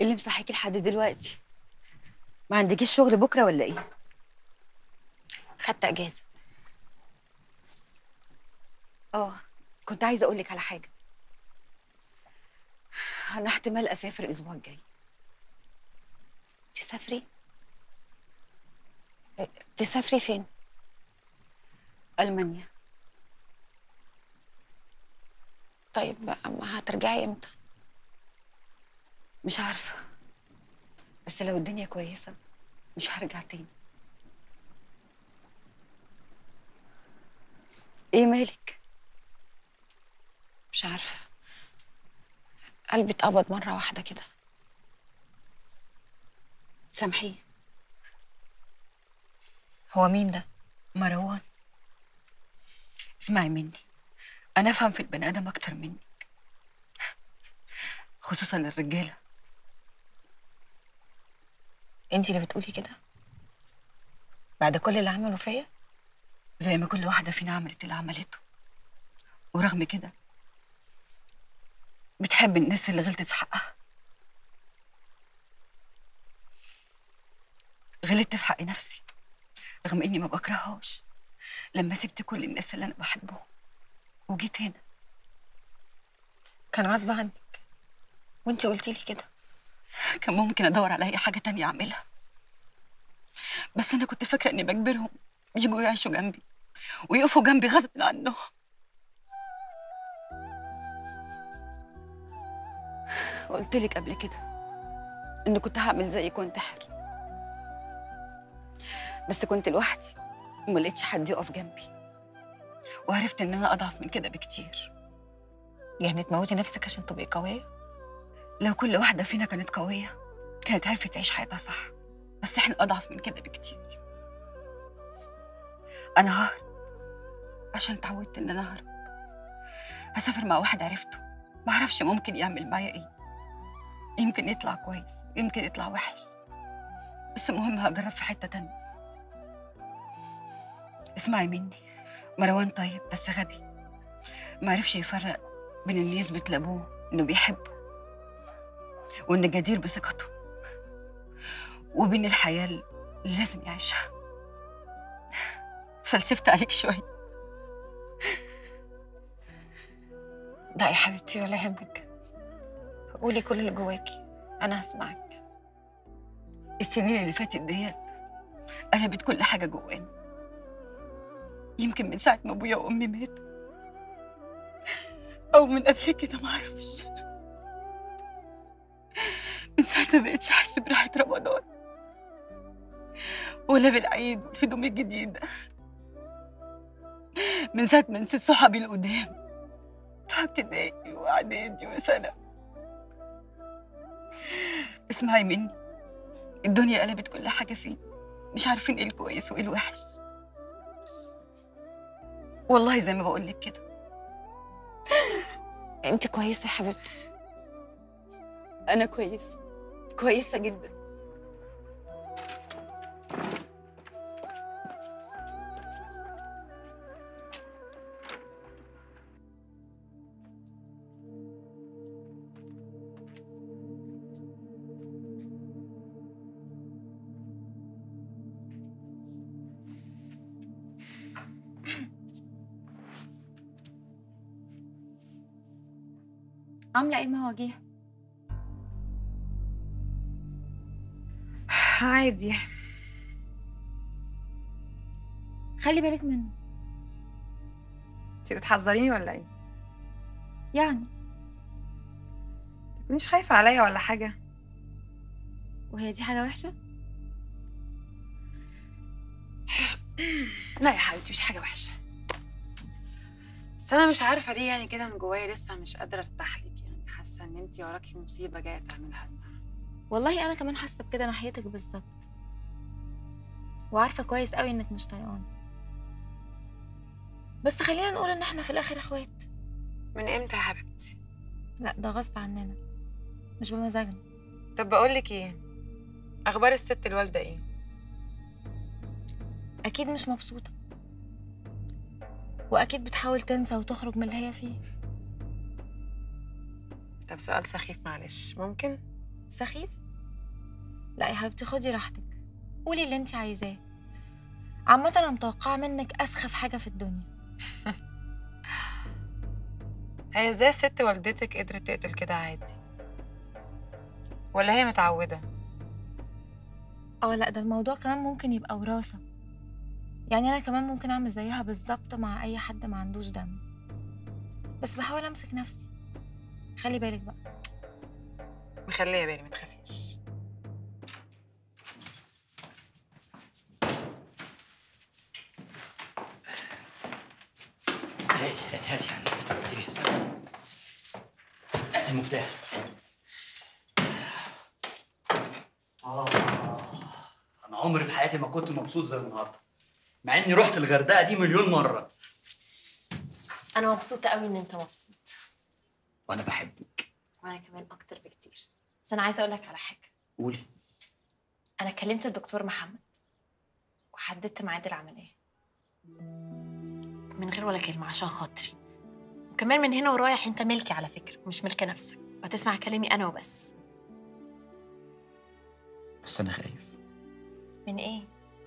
اللي مصحيكي لحد دلوقتي ما عندكيش شغل بكره ولا ايه خدت اجازه اه كنت عايزه اقول لك على حاجه انا احتمال اسافر الاسبوع الجاي تسافري إيه، تسافري فين المانيا طيب بقى ما هترجعي امتى مش عارفه بس لو الدنيا كويسه مش هرجع تاني ايه مالك مش عارفه قلبي اتقبض مره واحده كده سامحيه هو مين ده مروان اسمعي مني انا افهم في البني ادم اكتر منك خصوصا الرجاله انت اللي بتقولي كده بعد كل اللي عمله فيا زي ما كل واحده فينا عملت اللي عملته ورغم كده بتحب الناس اللي غلطت في حقها غلطت في حق نفسي رغم اني ما بكرههاش لما سبت كل الناس اللي انا بحبهم وجيت هنا كان غصب عنك وانت قلتي لي كده كان ممكن ادور على اي حاجه تانية اعملها بس انا كنت فاكره اني بجبرهم يجوا يعيشوا جنبي ويقفوا جنبي غصب عنهم قلت لك قبل كده ان كنت هعمل زيك وانتحر بس كنت لوحدي وما لقيتش حد يقف جنبي وعرفت ان انا اضعف من كده بكتير يعني تموتي نفسك عشان تبقي قويه لو كل واحدة فينا كانت قوية كانت عرفت تعيش حياتها صح بس احنا أضعف من كده بكتير أنا ههرب عشان اتعودت إن أنا أهرب هسافر مع واحد عرفته معرفش ممكن يعمل معايا إيه يمكن يطلع كويس يمكن يطلع وحش بس المهم هجرب في حتة تانية اسمعي مني مروان طيب بس غبي معرفش يفرق بين اللي يثبت لأبوه إنه بيحبه وإن جدير بثقته وبين الحياة اللي لازم يعيشها فلسفت عليك شوية لا يا حبيبتي ولا يهمك قولي كل اللي جواكي انا هسمعك السنين اللي فاتت ديت قلبت كل حاجة جوانا يمكن من ساعة ما أبويا وأمي ماتوا أو من قبل كده معرفش من ساعة ما بقتش أحس براحة رمضان ولا بالعيد والهدوم الجديدة من ساعة ما نسيت صحابي القدام بتوع ابتدائي وإعدادي وسنة اسمعي مني الدنيا قلبت كل حاجة فينا مش عارفين ايه الكويس وايه الوحش والله زي ما بقول لك كده انت كويسه يا حبيبتي انا كويسه كويسه جدا عاملة ايه مواجيه؟ عادي خلي بالك منه انت بتحذريني ولا ايه يعني تكونيش خايفه عليا ولا حاجه وهي دي حاجة وحشة؟ لا يا حبيبتي مش حاجه وحشه بس انا مش عارفه ليه يعني كده من جوايا لسه مش قادره ارتاح لك يعني حاسه ان انت وراكي مصيبه جايه تعملها لنا والله أنا كمان حاسة بكده ناحيتك بالظبط وعارفة كويس قوي إنك مش طايقاني بس خلينا نقول إن إحنا في الآخر إخوات من امتى يا حبيبتي لا ده غصب عننا مش بمزاجنا طب بقول لك ايه اخبار الست الوالده ايه أكيد مش مبسوطة وأكيد بتحاول تنسى وتخرج من اللي هي فيه طب سؤال سخيف معلش ممكن سخيف لا يا حبيبتي خدي راحتك قولي اللي انت عايزاه عامة انا متوقعة منك اسخف حاجة في الدنيا هي ازاي ست والدتك قدرت تقتل كده عادي ولا هي متعودة اه لا ده الموضوع كمان ممكن يبقى وراثة يعني انا كمان ممكن اعمل زيها بالظبط مع اي حد ما عندوش دم بس بحاول امسك نفسي خلي بالك بقى مخلية بالي ما تخافيش هاتي هاتي هاتي عندك سيبيها سيبيها هاتي المفتاح آه أنا عمري في حياتي ما كنت مبسوط زي النهاردة مع إني رحت الغردقة دي مليون مرة انا مبسوطه قوي ان انت مبسوط وأنا بحبك وانا كمان اكتر بكتير بس انا عايزه اقول لك على حاجه قولي انا كلمت الدكتور محمد وحددت ميعاد العمليه من غير ولا كلمه عشان خاطري وكمان من هنا ورايح انت ملكي على فكره مش ملك نفسك وهتسمع كلامي انا وبس بس أنا خايف من ايه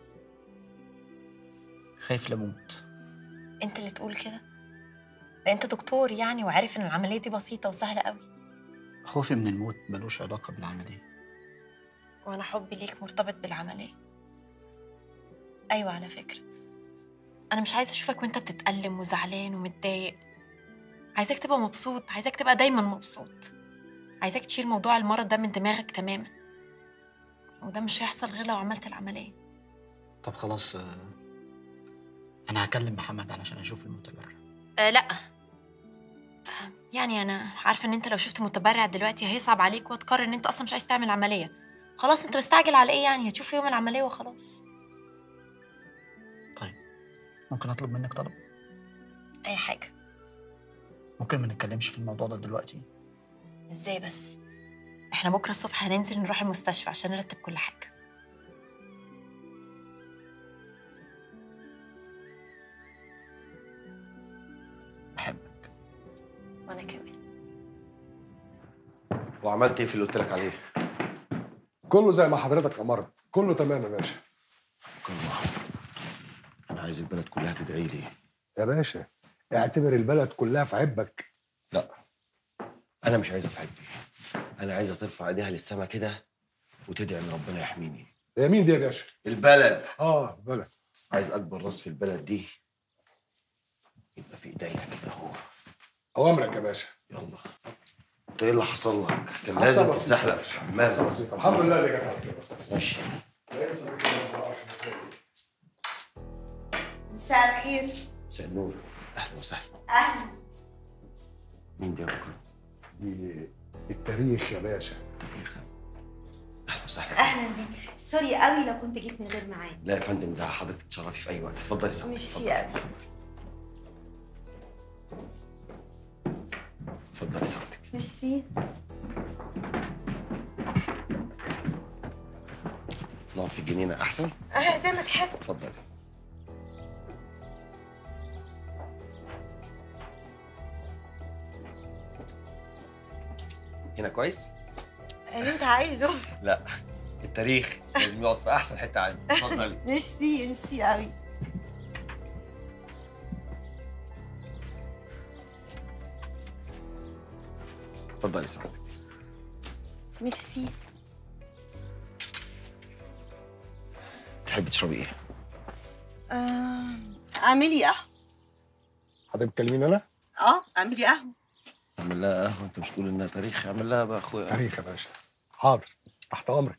خايف لأموت انت اللي تقول كده ده انت دكتور يعني وعارف ان العمليه دي بسيطه وسهله قوي خوفي من الموت ملوش علاقة بالعملية وانا حبي ليك مرتبط بالعمليه ايوه على فكره انا مش عايزه اشوفك وانت بتتألم وزعلان ومتضايق عايزاك تبقى مبسوط عايزاك تبقى دايما مبسوط عايزاك تشيل موضوع المرض ده من دماغك تماما وده مش هيحصل غير لو عملت العمليه طب خلاص آه، أنا هكلم محمد علشان أشوف المتبرع أه لا آه، يعني انا عارفه ان انت لو شفت متبرع دلوقتي هيصعب عليك وتقرر ان انت اصلا مش عايز تعمل عمليه خلاص انت مستعجل على ايه يعني هتشوف يوم العمليه وخلاص طيب ممكن أطلب منك طلب اي حاجه ممكن ما نتكلمش في الموضوع ده دلوقتي ازاي بس احنا بكره الصبح هننزل نروح المستشفى عشان نرتب كل حاجه بحبك وانا كمان وعملت ايه في اللي قلت لك عليه؟ كله زي ما حضرتك امرت كله تمام يا باشا كله انا عايز البلد كلها تدعي لي يا باشا اعتبر البلد كلها في عبك لا انا مش عايزها في حبي انا عايزها ترفع ايديها للسما كده وتدعي ان ربنا يحميني يا مين دي يا باشا البلد اه بلد عايز اكبر راس في البلد دي يبقى في ايديا كده اهو اوامرك يا باشا يلا انت ايه اللي حصل لك؟ كان لازم بسيطة. تتزحلق في الحمام بسيطة. الحمد لله اللي جت على كده. ماشي مساء الخير مساء النور اهلا وسهلا اهلا مين دي يا بكره؟ دي التاريخ يا باشا تاريخ اهلا وسهلا اهلا بيك سوري قوي لو كنت جيت من غير ميعاد لا يا فندم ده حضرتك تشرفي في اي وقت اتفضلي سعادتك ميرسي قوي اتفضلي سعادتك ميرسي نقعد في الجنينه احسن اه زي ما تحب اتفضلي هنا كويس؟ اللي انت عايزه لا التاريخ لازم يقعد في احسن حته عندي اتفضلي ميرسي ميرسي قوي اتفضلي سعادتك ميرسي تحبي تشربي ايه؟ آه، اعملي قهوه حضرتك بتكلميني انا؟ اه اعملي قهوه اعمل لها قهوه انت مش تقول انها تاريخ اعمل لها بقى اخويا تاريخ يا باشا حاضر تحت امرك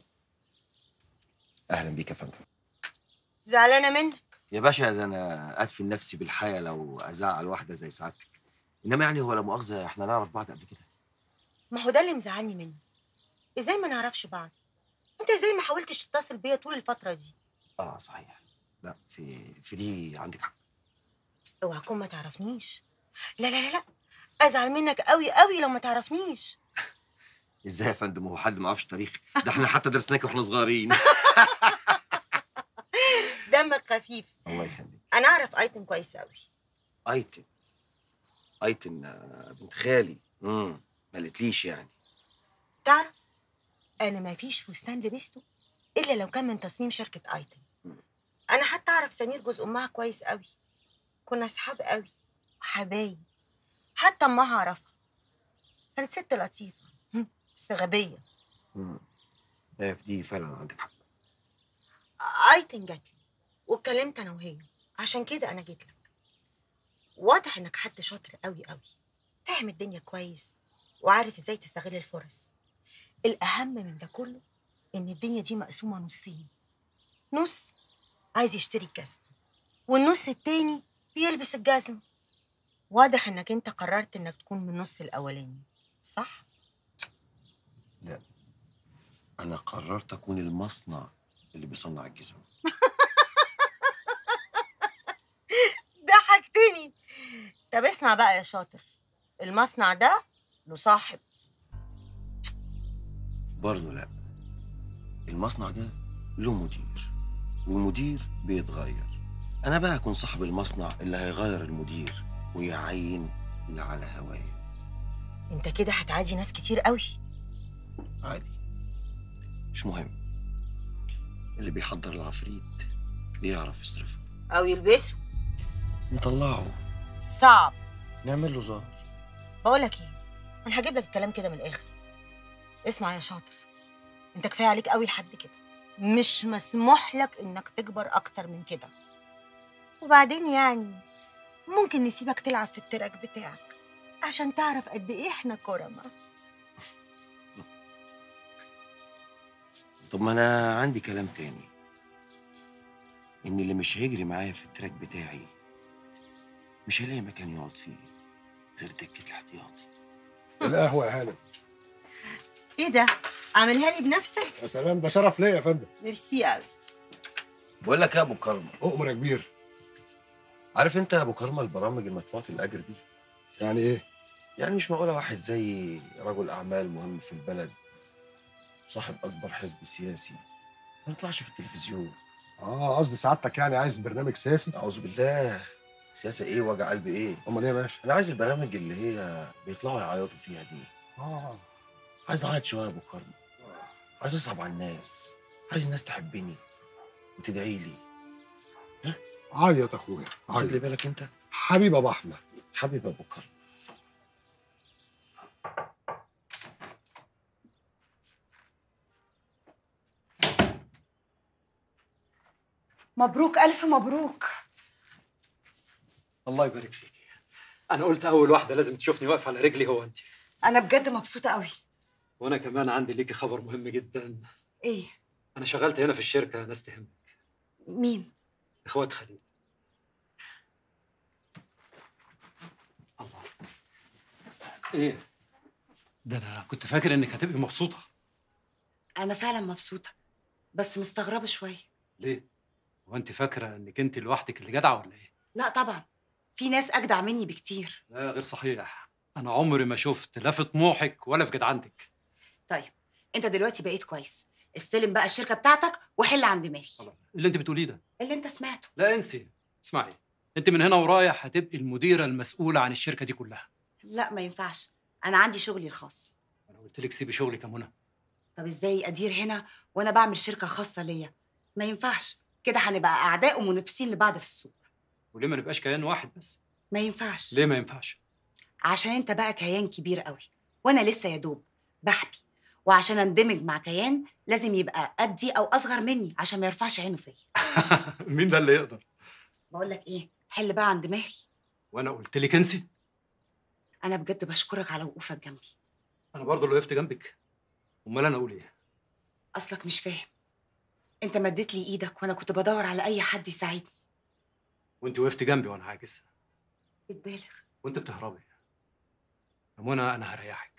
اهلا بيك يا فندم زعلانه منك يا باشا ده انا ادفن نفسي بالحياه لو ازعل واحده زي سعادتك انما يعني هو لا مؤاخذه احنا نعرف بعض قبل كده ما هو ده اللي مزعلني منه ازاي ما نعرفش بعض انت ازاي ما حاولتش تتصل بيا طول الفتره دي اه صحيح لا في في دي عندك حق اوعى تكون ما تعرفنيش لا لا لا لا ازعل منك قوي قوي لو ما تعرفنيش ازاي يا فندم هو حد ما يعرفش تاريخ ده احنا حتى درسناك واحنا صغيرين دمك خفيف الله يخليك انا اعرف ايتن كويس قوي ايتن ايتن آه، بنت خالي امم ما قالتليش يعني تعرف انا ما فيش فستان لبسته الا لو كان من تصميم شركه ايتم انا حتى اعرف سمير جوز امها كويس قوي كنا اصحاب قوي وحبايب حتى امها اعرفها كانت ست لطيفه هم، بس غبيه مم. ايه في دي فعلا عندك حق ايتن جات لي واتكلمت انا وهي عشان كده انا جيت لك واضح انك حد شاطر قوي قوي فاهم الدنيا كويس وعارف ازاي تستغل الفرص الاهم من ده كله ان الدنيا دي مقسومه نصين نص عايز يشتري الجزمه والنص التاني بيلبس الجزمه واضح انك انت قررت انك تكون من النص الاولاني صح لا انا قررت اكون المصنع اللي بيصنع الجزم ضحكتني طب اسمع بقى يا شاطر المصنع ده له صاحب برضه لا المصنع ده له مدير والمدير بيتغير انا بقى اكون صاحب المصنع اللي هيغير المدير ويعين اللي على هوايه انت كده هتعادي ناس كتير قوي عادي مش مهم اللي بيحضر العفريت بيعرف يصرفه او يلبسوا نطلعه صعب نعمل له زار بقولك ايه انا هجيب لك الكلام كده من الاخر اسمع يا شاطر انت كفايه عليك قوي لحد كده مش مسموح لك انك تكبر اكتر من كده وبعدين يعني ممكن نسيبك تلعب في التراك بتاعك عشان تعرف قد ايه احنا كرمة طب ما انا عندي كلام تاني ان اللي مش هيجري معايا في التراك بتاعي مش هيلاقي مكان يقعد فيه غير دكة الاحتياطي القهوه يا هانم ايه ده عاملها لي بنفسك يا سلام ده شرف ليا يا فندم ميرسي قوي بقول لك يا ابو كرمه اؤمر يا كبير عارف انت يا ابو كرمه البرامج المدفوعه الاجر دي يعني ايه يعني مش معقوله واحد زي رجل اعمال مهم في البلد صاحب اكبر حزب سياسي ما يطلعش في التلفزيون اه قصدي سعادتك يعني عايز برنامج سياسي اعوذ بالله سياسه ايه وجع قلب ايه امال ايه يا باشا انا عايز البرامج اللي هي بيطلعوا يعيطوا فيها دي اه عايز اعيط شويه يا ابو كرم عايز اصعب على الناس عايز الناس تحبني وتدعي لي عيط اخويا خلي عيط بالك انت حبيب ابو احمد حبيب ابو كرم مبروك ألف مبروك الله يبارك فيكي انا قلت اول واحده لازم تشوفني واقف على رجلي هو انت أنا بجد مبسوطة قوي وانا كمان عندي ليكي خبر مهم جدا إيه انا شغلت هنا في الشركه ناس تهمك مين اخوات خليل الله ايه ده انا كنت فاكر انك هتبقي مبسوطه أنا فعلا مبسوطة بس مستغربة شوية ليه هو انت فاكره انك انت لوحدك اللي جدعه ولا ايه لا طبعا في ناس أجدع مني بكتير لا غير صحيح انا عمري ما شفت لا في طموحك ولا في جدعنتك طيب أنت دلوقتي بقيت كويس استلم بقى الشركة بتاعتك وحل عن دماغي اللي انت بتقوليه ده اللي أنت سمعته لا انسي اسمعي انت من هنا ورايح هتبقي المديره المسؤوله عن الشركه دي كلها لا ما ينفعش أنا عندي شغلي الخاص انا قلت لك سيبي شغلك يا منى طب إزاي أدير هنا وأنا بعمل شركة خاصة ليا ما ينفعش كده هنبقى أعداء ومنافسين لبعض في السوق وليه ما نبقاش كيان واحد بس ما ينفعش ليه ما ينفعش عشان انت بقى كيان كبير قوي وانا لسه يا دوب بحبي وعشان اندمج مع كيان لازم يبقى قدي او اصغر مني عشان ما يرفعش عينه فيا مين ده اللي يقدر بقول لك ايه حل بقى عن دماغي وانا قلت لك انسي انا بجد بشكرك على وقوفك جنبي انا برضه اللي وقفت جنبك امال انا اقول ايه اصلك مش فاهم انت مديت لي ايدك وانا كنت بدور على اي حد يساعدني وانت وقفت جنبي وانا عاجز بتبالغ وانت بتهربي يا منى انا هريحك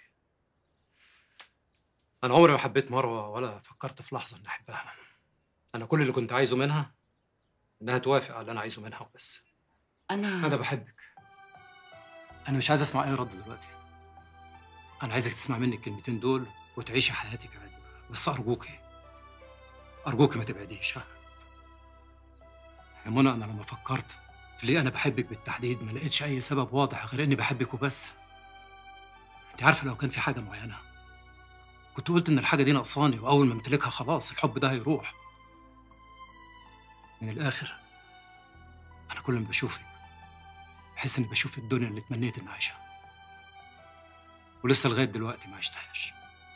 انا عمري ما حبيت مروه ولا فكرت في لحظه اني احبها انا كل اللي كنت عايزه منها انها توافق على اللي انا عايزه منها وبس انا انا بحبك انا مش عايز اسمع اي رد دلوقتي انا عايزك تسمع مني الكلمتين دول وتعيشي حياتك عادي بس ارجوكي ارجوكي ما تبعديش ها يا منى انا لما فكرت في ليه انا بحبك بالتحديد ما لقيتش اي سبب واضح غير اني بحبك وبس انت عارفه لو كان في حاجه معينه كنت قلت ان الحاجه دي ناقصاني واول ما امتلكها خلاص الحب ده هيروح من الاخر انا كل ما بشوفك بحس اني بشوف الدنيا اللي تمنيت اني اعيشها ولسه لغايه دلوقتي ما عشتهاش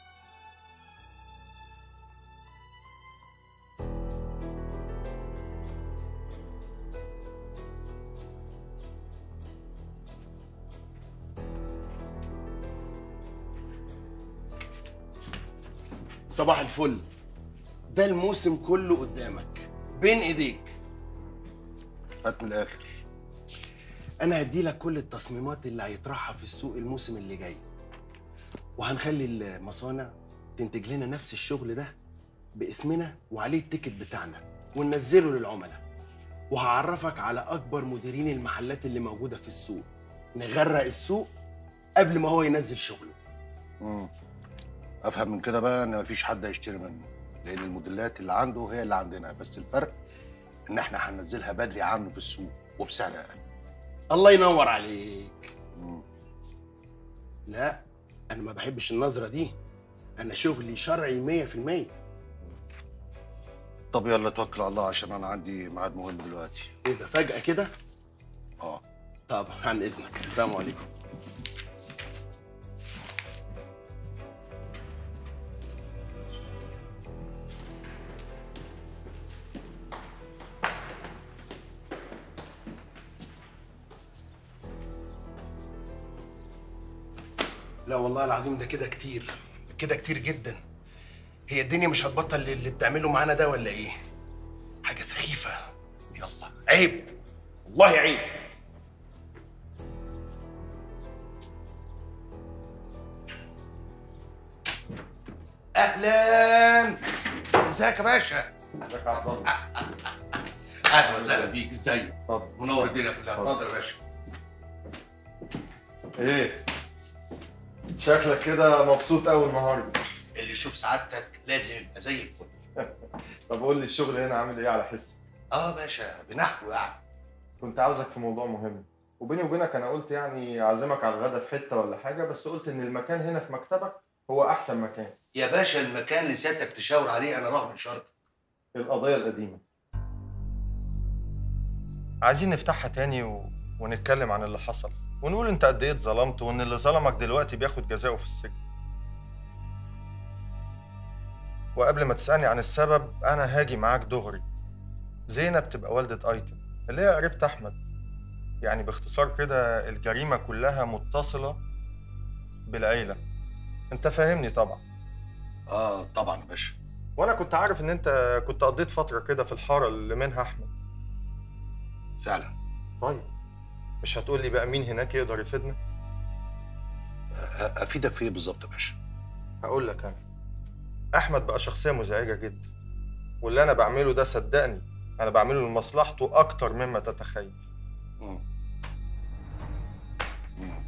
صباح الفل ده الموسم كله قدامك بين ايديك هات من الاخر انا هدي لك كل التصميمات اللي هيطرحها في السوق الموسم اللي جاي وهنخلي المصانع تنتج لنا نفس الشغل ده باسمنا وعليه التيكت بتاعنا وننزله للعملاء وهعرفك على اكبر مديرين المحلات اللي موجوده في السوق نغرق السوق قبل ما هو ينزل شغله مم. افهم من كده بقى ان مفيش حد هيشتري منه لان الموديلات اللي عنده هي اللي عندنا بس الفرق ان احنا هننزلها بدري عنه في السوق وبسعر اقل الله ينور عليك لا انا ما بحبش النظره دي انا شغلي شرعي 100% طب يلا توكل على الله عشان انا عندي ميعاد مهم دلوقتي ايه ده فجاه كده اه طب عن اذنك السلام عليكم لا والله العظيم ده كده كتير كده كتير جدا هي الدنيا مش هتبطل اللي بتعمله معانا ده ولا ايه حاجه سخيفه يلا عيب والله عيب اهلا ازيك يا باشا ازيك يا عبد الله اهلا وسهلا بيك ازيك اتفضل منور الدنيا كلها اتفضل يا باشا ايه شكلك كده مبسوط قوي النهارده اللي يشوف سعادتك لازم يبقى زي الفل طب قول لي الشغل هنا عامل ايه على حس اه باشا بنحو يعني كنت عاوزك في موضوع مهم وبيني وبينك انا قلت يعني اعزمك على الغدا في حته ولا حاجه بس قلت ان المكان هنا في مكتبك هو احسن مكان يا باشا المكان اللي سيادتك تشاور عليه انا رغم شرط القضيه القديمه عايزين نفتحها تاني و... ونتكلم عن اللي حصل ونقول انت قد ايه اتظلمت وان اللي ظلمك دلوقتي بياخد جزاؤه في السجن وقبل ما تسألني عن السبب أنا هاجي معاك دغري زينب تبقى والدة أيتم اللي هي قريبة أحمد يعني باختصار كده الجريمة كلها متصلة بالعيلة أنت فاهمني طبعا اه طبعا يا باشا وأنا كنت عارف إن أنت كنت قضيت فترة كده في الحارة اللي منها أحمد فعلا طيب مش هتقول لي بقى مين هناك يقدر يفيدنا؟ أ- افيدك في ايه بالظبط يا باشا هقول لك أنا أحمد بقى شخصية مزعجة جدا واللي أنا بعمله ده صدقني أنا بعمله لمصلحته أكتر مما تتخيل مم. مم.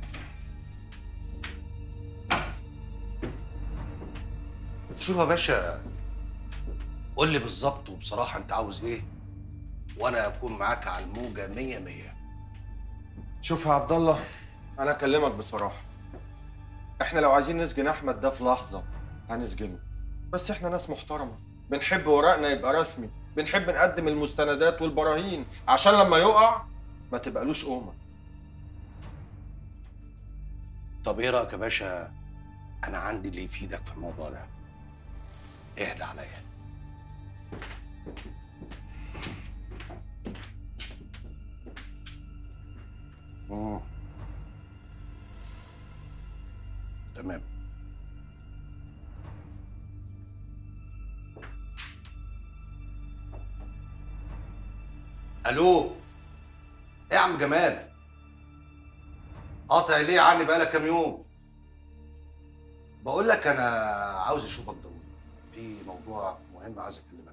شوف يا باشا قول لي بالظبط وبصراحه انت عاوز ايه وانا اكون معاك على الموجه مية مية شوف يا عبد الله انا اكلمك بصراحه احنا لو عايزين نسجن احمد ده في لحظه هنسجنه بس احنا ناس محترمه بنحب ورقنا يبقى رسمي بنحب نقدم المستندات والبراهين عشان لما يقع ما تبقالوش قومه طب ايه رايك يا باشا انا عندي اللي يفيدك في الموضوع ده اهدى عليا مم. تمام الو ايه يا عم جمال قاطع ليه عني بقالك كام يوم بقول لك انا عاوز اشوفك ضروري في موضوع مهم عايز اكلمك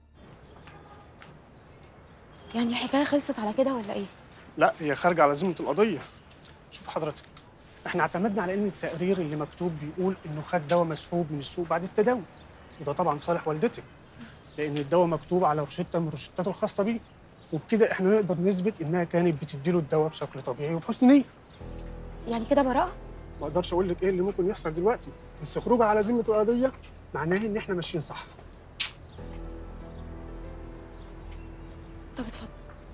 يعني الحكايه خلصت على كده ولا ايه لا هي خارجه على ذمه القضيه شوف حضرتك احنا اعتمدنا على ان التقرير اللي مكتوب بيقول انه خد دواء مسحوب من السوق بعد التداوي وده طبعا صالح والدتك لان الدواء مكتوب على روشته من الروشتات الخاصه بيه وبكده احنا نقدر نثبت انها كانت بتديله الدواء بشكل طبيعي وبحسن نيه يعني كده براءه ما اقدرش اقول لك ايه اللي ممكن يحصل دلوقتي بس خروجها على ذمه القضيه معناه ان احنا ماشيين صح طب اتفضل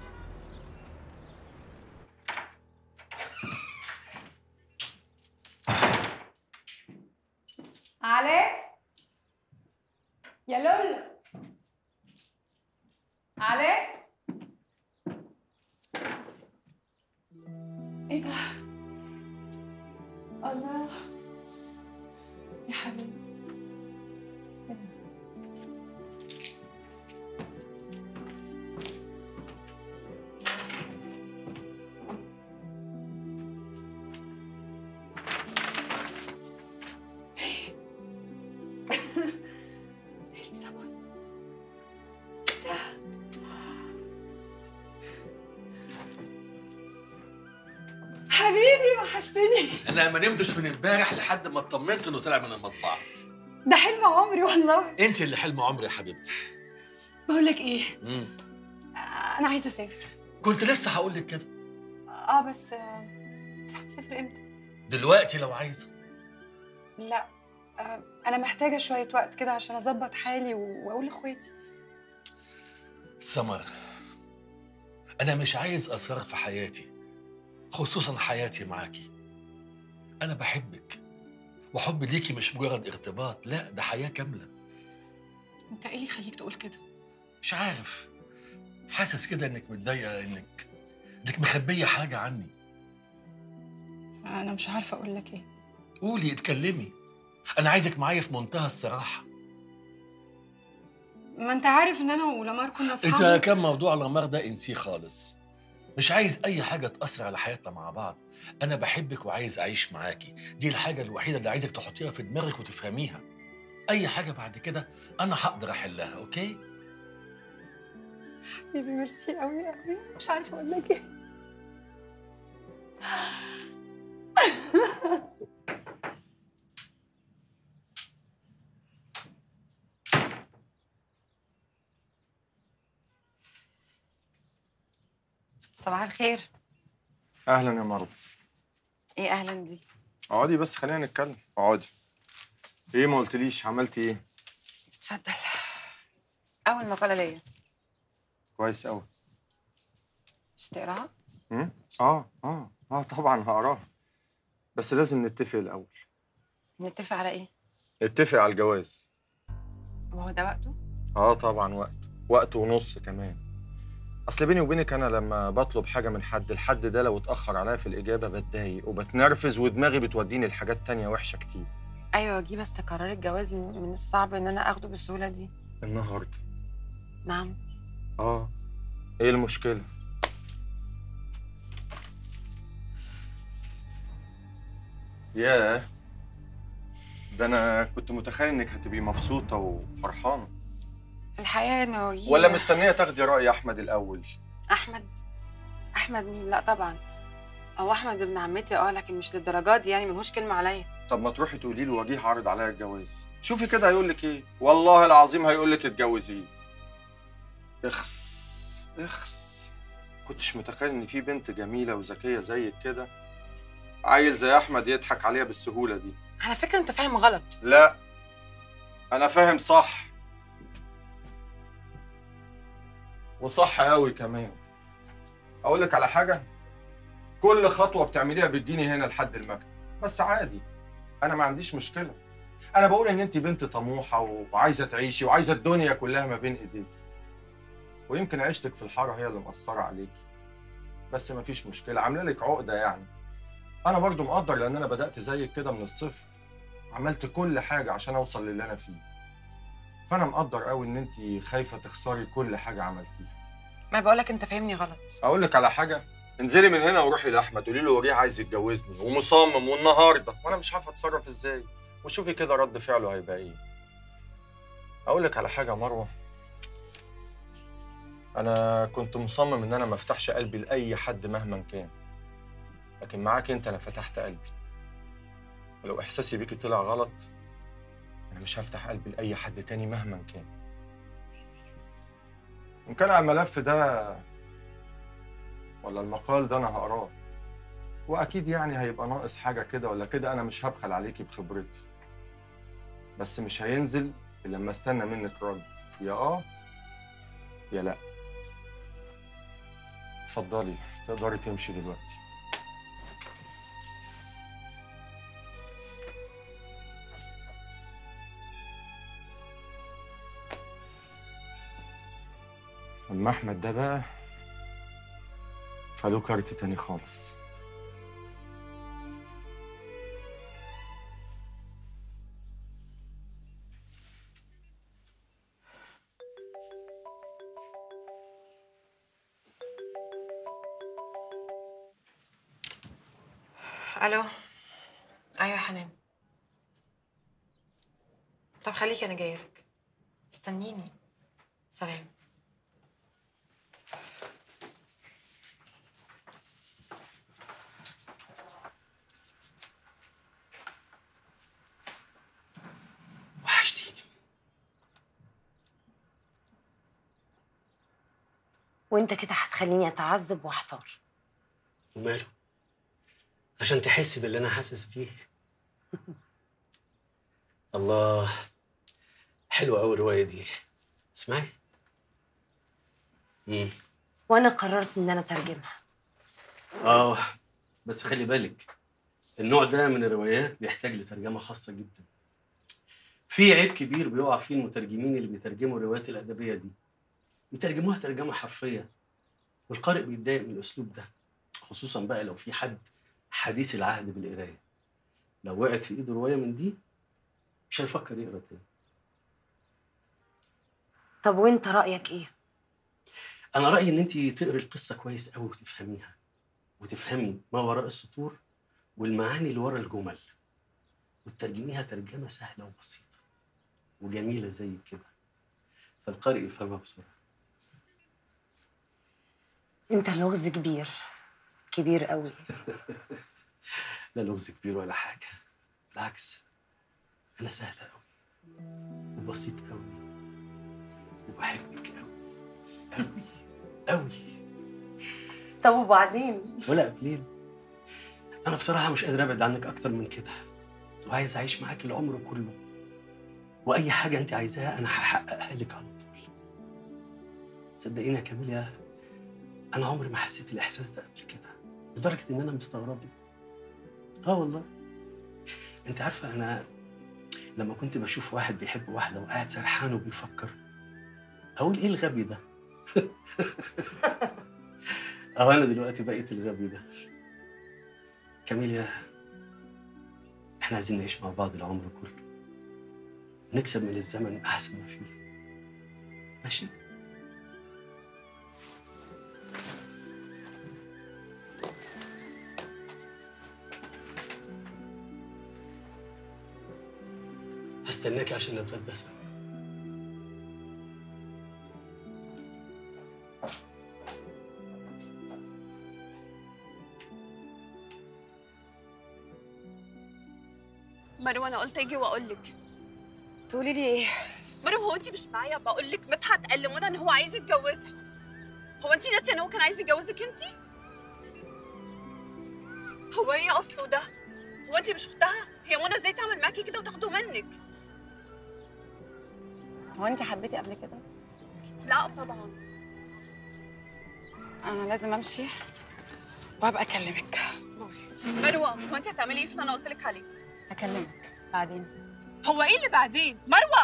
علاء يا لولو علاء ايه ده الله يا حبيبي اليزابيث ده حبيبي وحشتني انا ما نمتش من امبارح لحد ما اطمنت انه طلع من المطبعه ده حلم عمري والله انت اللي حلم عمري يا حبيبتي بقول لك ايه مم. انا عايزه اسافر كنت لسه هقول لك كده اه بس بس هنسافر امتى دلوقتي لو عايزه لا آه، انا محتاجه شويه وقت كده عشان اظبط حالي و- واقول لاخواتي سمر انا مش عايز اسرار في حياتي خصوصا حياتي معاكي انا بحبك وحبي ليكي مش مجرد ارتباط لا ده حياه كامله انت ايه اللي يخليك تقول كده مش عارف حاسس كده انك متضايقه انك انك مخبيه حاجه عني انا مش عارفه اقول لك ايه قولي اتكلمي انا عايزك معايا في منتهى الصراحه ما انت عارف ان انا ولمار كنا اذا اصحاب كان موضوع الغمار ده انسيه خالص مش عايز اي حاجه تاثر على حياتنا مع بعض انا بحبك وعايز اعيش معاكي دي الحاجه الوحيده اللي عايزك تحطيها في دماغك وتفهميها اي حاجه بعد كده انا هقدر احلها اوكي حبيبي ميرسي قوي قوي مش عارفه اقول لك ايه صباح الخير اهلا يا مروه ايه اهلا دي اقعدي بس خلينا نتكلم اقعدي ايه ما قلتليش عملتي ايه اتفضل اول مقاله ليا كويس قوي مش تقراها اه اه اه طبعا هقراها بس لازم نتفق الاول نتفق على ايه نتفق على الجواز وهو ده وقته اه طبعا وقت وقت ونص كمان اصل بيني وبينك انا لما بطلب حاجه من حد الحد ده لو اتاخر عليا في الاجابه بتضايق وبتنرفز ودماغي بتوديني لحاجات تانية وحشه كتير ايوه جي بس قرار الجواز من الصعب ان انا اخده بالسهوله دي النهارده نعم اه ايه المشكله ياه ده انا كنت متخيل انك هتبقي مبسوطه وفرحانه الحقيقه انه جي ولا مستنيه تاخدي راي احمد الاول احمد احمد مين لا طبعا هو احمد ابن عمتي اه لكن مش للدرجات دي يعني ملهوش كلمه عليا طب ما تروحي تقولي له وجيه عارض عليا الجواز شوفي كده هيقول لك ايه والله العظيم هيقول لك اتجوزيه اخس اخس كنتش متخيل ان في بنت جميله وذكيه زيك كده عيل زي احمد يضحك عليها بالسهوله دي على فكره انت فاهم غلط لا انا فاهم صح وصح قوي كمان اقول لك على حاجه كل خطوه بتعمليها بتجيني هنا لحد المكتب بس عادي انا ما عنديش مشكله انا بقول ان انت بنت طموحه وعايزه تعيشي وعايزه الدنيا كلها ما بين ايديك ويمكن عيشتك في الحاره هي اللي مأثره عليكي بس ما فيش مشكله عامله لك عقده يعني انا برضو مقدر لان انا بدات زيك كده من الصفر عملت كل حاجه عشان اوصل للي انا فيه فانا مقدر قوي ان انت خايفه تخسري كل حاجه عملتيها ما انا بقول لك انت فاهمني غلط اقول لك على حاجه انزلي من هنا وروحي لاحمد قولي له وريه عايز يتجوزني ومصمم والنهارده وانا مش عارفه اتصرف ازاي وشوفي كده رد فعله هيبقى ايه اقول لك على حاجه يا مروه انا كنت مصمم ان انا ما افتحش قلبي لاي حد مهما كان لكن معاك انت انا فتحت قلبي ولو احساسي بيكي طلع غلط انا مش هفتح قلبي لاي حد تاني مهما كان ان كان على الملف ده ولا المقال ده انا هقراه واكيد يعني هيبقى ناقص حاجه كده ولا كده انا مش هبخل عليكي بخبرتي بس مش هينزل الا لما استنى منك رد يا اه يا لا اتفضلي تقدري تمشي دلوقتي اما احمد ده بقى فله كارت تاني خالص الو ايوه يا حنان طب خليكي انا جايلك استنيني سلام وحشتيني وانت كده هتخليني اتعذب واحتار وماله عشان تحسي باللي انا حاسس بيه الله حلوه قوي الروايه دي اسمعي امم وانا قررت ان انا اترجمها اه بس خلي بالك النوع ده من الروايات بيحتاج لترجمه خاصه جدا في عيب كبير بيقع فيه المترجمين اللي بيترجموا الروايات الادبيه دي بيترجموها ترجمه حرفيه والقارئ بيتضايق من الاسلوب ده خصوصا بقى لو في حد حديث العهد بالقرايه لو وقعت في ايده روايه من دي مش هيفكر يقرا تاني طب وانت رايك ايه انا رايي ان انت تقري القصه كويس قوي وتفهميها وتفهمي ما وراء السطور والمعاني اللي ورا الجمل وتترجميها ترجمه سهله وبسيطه وجميله زي كده فالقارئ يفهمها بسرعه انت لغز كبير كبير قوي لا لغز كبير ولا حاجه بالعكس انا سهله قوي وبسيط قوي وبحبك قوي قوي قوي طب وبعدين ولا قبلين انا بصراحه مش قادر ابعد عنك اكتر من كده وعايز اعيش معاك العمر كله واي حاجه انت عايزاها انا هحققها لك على طول صدقيني يا كاميليا انا عمري ما حسيت الاحساس ده قبل كده لدرجه ان انا مستغرب اه والله انت عارفه انا لما كنت بشوف واحد بيحب واحده وقاعد سرحان وبيفكر اقول ايه الغبي ده اهو انا دلوقتي بقيت الغبي ده كاميليا احنا عايزين نعيش مع بعض العمر كله نكسب من الزمن احسن ما فيه ماشي هستناكي عشان نتغدى سوا مروه انا قلت اجي واقول لك تقولي لي ايه مروه هو انت مش معايا بقول لك مدحت قال لمنى ان هو عايز يتجوزها هو انت ناسيه ان هو كان عايز يتجوزك انت هو ايه اصله ده هو انت مش اختها هي منى ازاي تعمل معاكي كده وتاخده منك هو انت حبيتي قبل كده لا طبعا انا لازم امشي وهبقى اكلمك مروه هو انت هتعملي ايه في اللي انا قلت لك عليه هكلمك بعدين هو ايه اللي بعدين مروه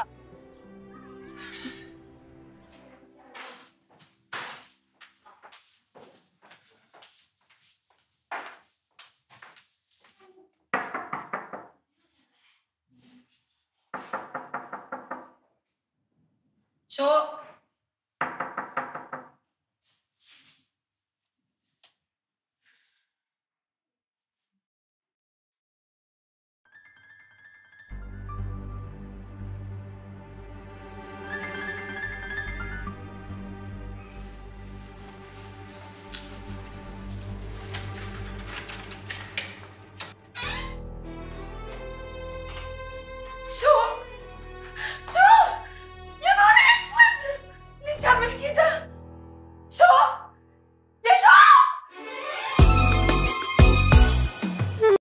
شوق